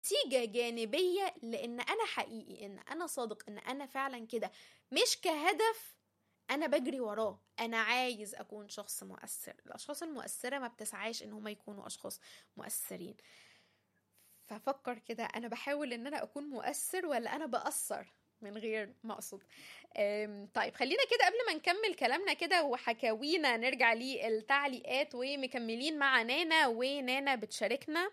نتيجة جانبية لان انا حقيقي ان انا صادق ان انا فعلا كده مش كهدف انا بجري وراه انا عايز اكون شخص مؤثر الاشخاص المؤثرة ما بتسعاش ان هم يكونوا اشخاص مؤثرين ففكر كده انا بحاول ان انا اكون مؤثر ولا انا بأثر من غير ما اقصد أم، طيب خلينا كده قبل ما نكمل كلامنا كده وحكاوينا نرجع للتعليقات ومكملين مع نانا ونانا بتشاركنا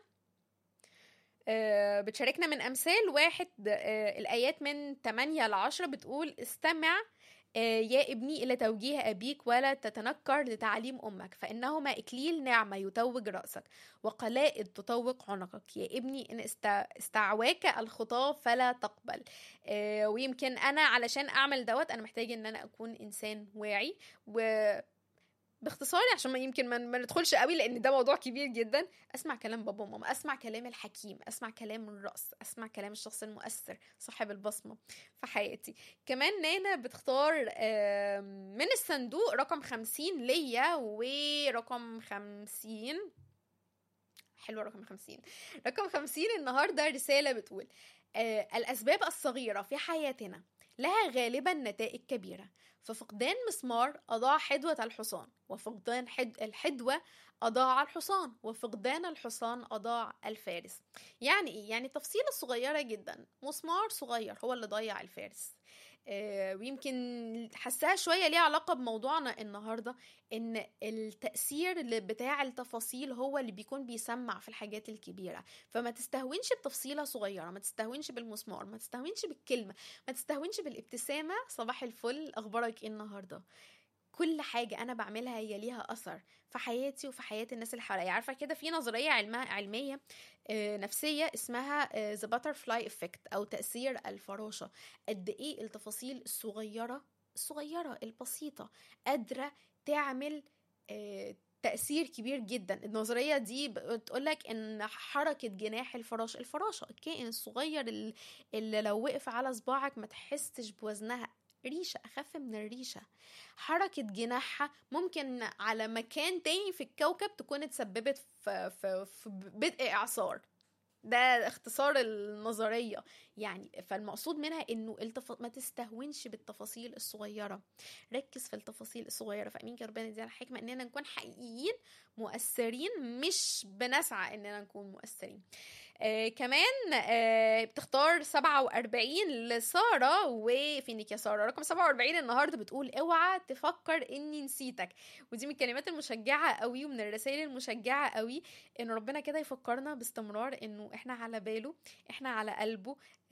آه، بتشاركنا من أمثال واحد آه، الآيات من 8 ل 10 بتقول استمع آه، يا ابني إلى توجيه أبيك ولا تتنكر لتعليم أمك فإنهما إكليل نعمة يتوج رأسك وقلائد تطوق عنقك يا ابني إن است- استعواك الخطاه فلا تقبل آه، ويمكن أنا علشان أعمل دوت أنا محتاج إن أنا أكون إنسان واعي و باختصار عشان ما يمكن ما ما ندخلش قوي لان ده موضوع كبير جدا اسمع كلام بابا وماما اسمع كلام الحكيم اسمع كلام الرأس اسمع كلام الشخص المؤثر صاحب البصمة في حياتي كمان نانا بتختار آم، من الصندوق رقم خمسين ليا ورقم خمسين حلوة رقم خمسين رقم خمسين النهاردة رسالة بتقول آه الأسباب الصغيرة في حياتنا لها غالبا نتائج كبيرة ففقدان مسمار أضاع حدوة الحصان وفقدان حد الحدوة أضاع الحصان وفقدان الحصان أضاع الفارس يعني إيه؟ يعني تفصيلة صغيرة جدا مسمار صغير هو اللي ضيع الفارس آه، ويمكن حسها شوية ليها علاقة بموضوعنا النهاردة ان التأثير اللي بتاع التفاصيل هو اللي بيكون بيسمع في الحاجات الكبيرة فما تستهونش بتفصيلة صغيرة ما تستهونش بالمسمار ما تستهونش بالكلمة ما تستهونش بالابتسامة صباح الفل اخبارك ايه النهاردة كل حاجة أنا بعملها هي ليها أثر في حياتي وفي حياة الناس اللي حواليا عارفة كده في نظرية علمها علمية آه، نفسية اسمها آه، The Butterfly Effect أو تأثير الفراشة قد إيه التفاصيل الصغيرة الصغيرة البسيطة قادرة تعمل آه، تأثير كبير جدا النظرية دي بتقولك ان حركة جناح الفراش الفراشة الكائن الصغير ال- اللي لو وقف على صباعك ما تحسش بوزنها ريشة أخف من الريشة حركة جناحها ممكن على مكان تاني في الكوكب تكون اتسببت في, في, في بدء إعصار ده اختصار النظرية يعني فالمقصود منها انه التف... ما تستهونش بالتفاصيل الصغيرة ركز في التفاصيل الصغيرة فأمين يا ربنا يدينا الحكمة اننا نكون حقيقيين مؤثرين مش بنسعى اننا نكون مؤثرين آه كمان آه بتختار 47 لسارة وفينك يا سارة رقم 47 النهاردة بتقول اوعى تفكر اني نسيتك ودي من الكلمات المشجعة قوي ومن الرسائل المشجعة قوي ان ربنا كده يفكرنا باستمرار انه احنا على باله احنا على قلبه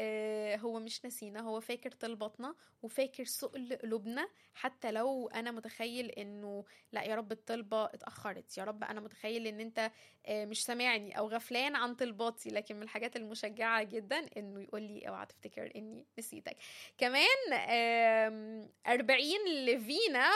آه هو مش نسينا هو فاكر طلباتنا وفاكر سؤل قلوبنا حتى لو انا متخيل انه لا يا رب الطلبة اتأخرت يا رب انا متخيل ان انت آه مش سامعني او غفلان عن طلباتي لكن من الحاجات المشجعة جدا انه يقول لي اوعى تفتكر اني نسيتك كمان آم، 40 لفينا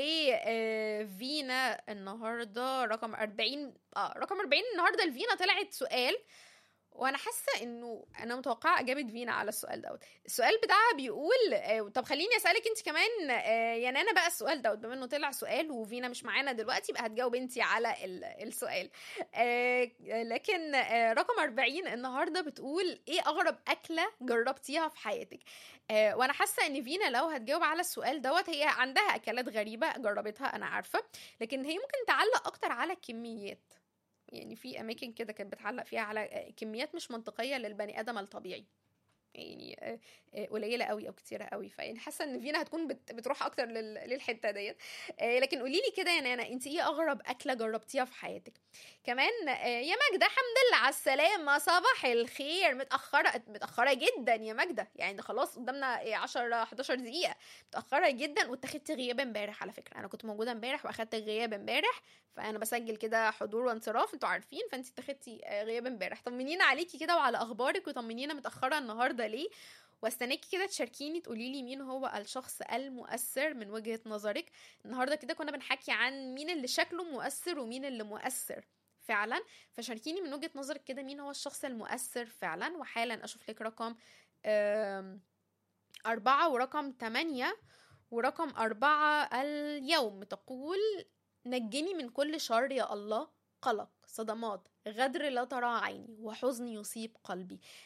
وفينا النهارده رقم 40 اه رقم 40 النهارده لفينا طلعت سؤال وانا حاسه انه انا متوقعه اجابه فينا على السؤال دوت السؤال بتاعها بيقول آه، طب خليني اسالك انت كمان آه، يا نانا بقى السؤال دوت بما انه طلع سؤال وفينا مش معانا دلوقتي يبقى هتجاوب انت على ال- السؤال آه، لكن آه، رقم 40 النهارده بتقول ايه اغرب اكله جربتيها في حياتك آه، وانا حاسه ان فينا لو هتجاوب على السؤال دوت هي عندها اكلات غريبه جربتها انا عارفه لكن هي ممكن تعلق اكتر على الكميات يعني في اماكن كده كانت بتعلق فيها على كميات مش منطقيه للبني ادم الطبيعي يعني آه، آه، قليله قوي او كتيره قوي فيعني حاسه ان فينا هتكون بت- بتروح اكتر لل- للحته ديت آه، لكن قولي لي كده يا نانا انت ايه اغرب اكله جربتيها في حياتك كمان آه، يا ماجدة حمد لله على السلامة صباح الخير متأخرة متأخرة جدا يا ماجدة يعني خلاص قدامنا إيه 10 11 دقيقة متأخرة جدا واتخدت غياب امبارح على فكرة أنا كنت موجودة امبارح وأخدت غياب امبارح فأنا بسجل كده حضور وانصراف انتوا عارفين فانت اتخدتي آه، غياب امبارح طمنينا عليكي كده وعلى أخبارك وطمنينا متأخرة النهاردة ليه واستناكي كده تشاركيني تقولي لي مين هو الشخص المؤثر من وجهة نظرك النهارده كده كنا بنحكي عن مين اللي شكله مؤثر ومين اللي مؤثر فعلا فشاركيني من وجهة نظرك كده مين هو الشخص المؤثر فعلا وحالا اشوف لك رقم آم، أربعة ورقم تمانية ورقم أربعة اليوم تقول نجني من كل شر يا الله قلق صدمات غدر لا ترى عيني وحزن يصيب قلبي